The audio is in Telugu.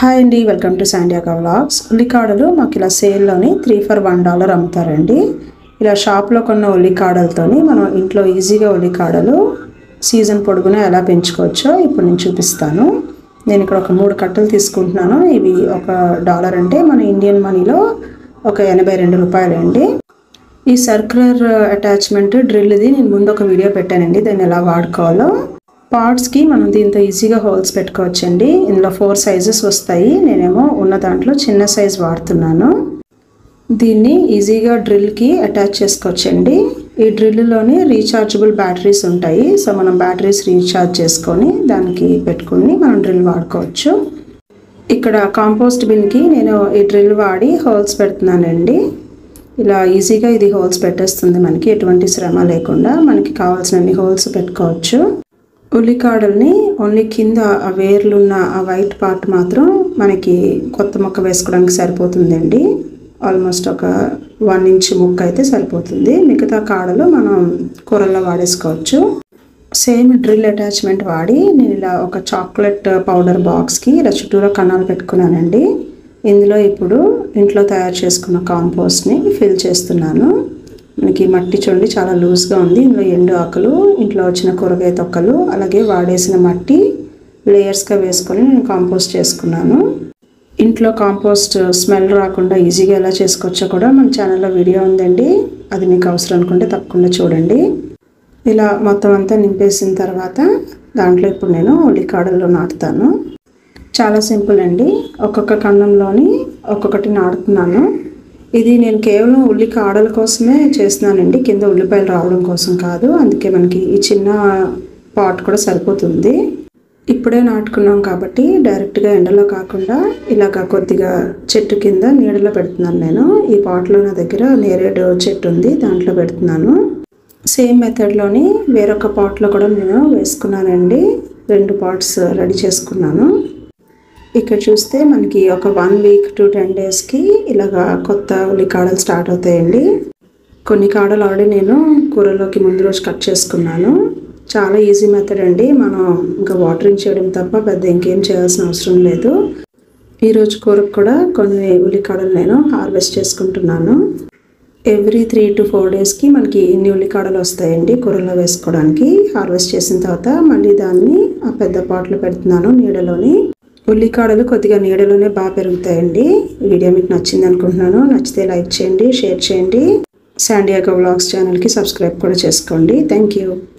హాయ్ అండి వెల్కమ్ టు శాండియాగా వ్లాగ్స్ ఉల్లికాడలు మాకు ఇలా సేల్లోని త్రీ ఫర్ వన్ డాలర్ అమ్ముతారండి ఇలా షాప్లో కొన్న ఉల్లికాడలతోని మనం ఇంట్లో ఈజీగా ఉల్లికాడలు సీజన్ పొడుగునా ఎలా పెంచుకోవచ్చో ఇప్పుడు నేను చూపిస్తాను నేను ఇక్కడ ఒక మూడు కట్టలు తీసుకుంటున్నాను ఇవి ఒక డాలర్ అంటే మన ఇండియన్ మనీలో ఒక ఎనభై రెండు రూపాయలు అండి ఈ సర్క్యులర్ అటాచ్మెంట్ డ్రిల్ది నేను ముందు ఒక వీడియో పెట్టానండి దాన్ని ఎలా వాడుకోవాలో పార్ట్స్కి మనం దీంతో ఈజీగా హోల్స్ పెట్టుకోవచ్చండి ఇందులో ఫోర్ సైజెస్ వస్తాయి నేనేమో ఉన్న దాంట్లో చిన్న సైజ్ వాడుతున్నాను దీన్ని ఈజీగా డ్రిల్కి అటాచ్ చేసుకోవచ్చండి ఈ డ్రిల్లోని రీఛార్జబుల్ బ్యాటరీస్ ఉంటాయి సో మనం బ్యాటరీస్ రీఛార్జ్ చేసుకొని దానికి పెట్టుకుని మనం డ్రిల్ వాడుకోవచ్చు ఇక్కడ కాంపోస్ట్ బిన్కి నేను ఈ డ్రిల్ వాడి హోల్స్ పెడుతున్నానండి ఇలా ఈజీగా ఇది హోల్స్ పెట్టేస్తుంది మనకి ఎటువంటి శ్రమ లేకుండా మనకి కావాల్సినన్ని హోల్స్ పెట్టుకోవచ్చు ఉల్లికాడల్ని ఓన్లీ కింద ఆ వేర్లున్న ఆ వైట్ పార్ట్ మాత్రం మనకి కొత్త మొక్క వేసుకోవడానికి సరిపోతుందండి ఆల్మోస్ట్ ఒక వన్ ఇంచ్ ముక్క అయితే సరిపోతుంది మిగతా కాడలు మనం కూరల్లో వాడేసుకోవచ్చు సేమ్ డ్రిల్ అటాచ్మెంట్ వాడి నేను ఇలా ఒక చాక్లెట్ పౌడర్ బాక్స్కి ఇలా చుట్టూరా కన్నాలు పెట్టుకున్నానండి ఇందులో ఇప్పుడు ఇంట్లో తయారు చేసుకున్న కాంపోస్ట్ని ఫిల్ చేస్తున్నాను మనకి మట్టి చూడండి చాలా లూజ్గా ఉంది ఇందులో ఎండు ఆకులు ఇంట్లో వచ్చిన కూరగాయ తొక్కలు అలాగే వాడేసిన మట్టి లేయర్స్గా వేసుకొని నేను కాంపోస్ట్ చేసుకున్నాను ఇంట్లో కాంపోస్ట్ స్మెల్ రాకుండా ఈజీగా ఎలా చేసుకోవచ్చో కూడా మన ఛానల్లో వీడియో ఉందండి అది మీకు అవసరం అనుకుంటే తప్పకుండా చూడండి ఇలా మొత్తం అంతా నింపేసిన తర్వాత దాంట్లో ఇప్పుడు నేను ఉల్లికాడల్లో నాటుతాను చాలా సింపుల్ అండి ఒక్కొక్క ఖండంలోని ఒక్కొక్కటి నాడుతున్నాను ఇది నేను కేవలం ఉల్లి కాడల కోసమే చేస్తున్నానండి కింద ఉల్లిపాయలు రావడం కోసం కాదు అందుకే మనకి ఈ చిన్న పాట్ కూడా సరిపోతుంది ఇప్పుడే నాటుకున్నాం కాబట్టి డైరెక్ట్గా ఎండలో కాకుండా ఇలాగ కొద్దిగా చెట్టు కింద నీడలో పెడుతున్నాను నేను ఈ పాట్లో నా దగ్గర నేరేడు చెట్టు ఉంది దాంట్లో పెడుతున్నాను సేమ్ మెథడ్లోని వేరొక పాట్లో కూడా నేను వేసుకున్నానండి రెండు పాట్స్ రెడీ చేసుకున్నాను ఇక్కడ చూస్తే మనకి ఒక వన్ వీక్ టు టెన్ డేస్కి ఇలాగా కొత్త ఉల్లి కాడలు స్టార్ట్ అవుతాయండి కొన్ని కాడలు ఆల్రెడీ నేను కూరలోకి ముందు రోజు కట్ చేసుకున్నాను చాలా ఈజీ మెథడ్ అండి మనం ఇంకా వాటరింగ్ చేయడం తప్ప పెద్ద ఇంకేం చేయాల్సిన అవసరం లేదు ఈరోజు కూరకు కూడా కొన్ని ఉల్లికాడలు నేను హార్వెస్ట్ చేసుకుంటున్నాను ఎవ్రీ త్రీ టు ఫోర్ డేస్కి మనకి ఇన్ని ఉల్లికాడలు వస్తాయండి కూరలో వేసుకోవడానికి హార్వెస్ట్ చేసిన తర్వాత మళ్ళీ దాన్ని ఆ పెద్ద పాటలు పెడుతున్నాను నీడలోని ఉల్లికాడలు కొద్దిగా నీడలోనే బాగా పెరుగుతాయండి వీడియో మీకు నచ్చింది అనుకుంటున్నాను నచ్చితే లైక్ చేయండి షేర్ చేయండి శాండియాగా వ్లాగ్స్ ఛానల్కి సబ్స్క్రైబ్ కూడా చేసుకోండి థ్యాంక్ యూ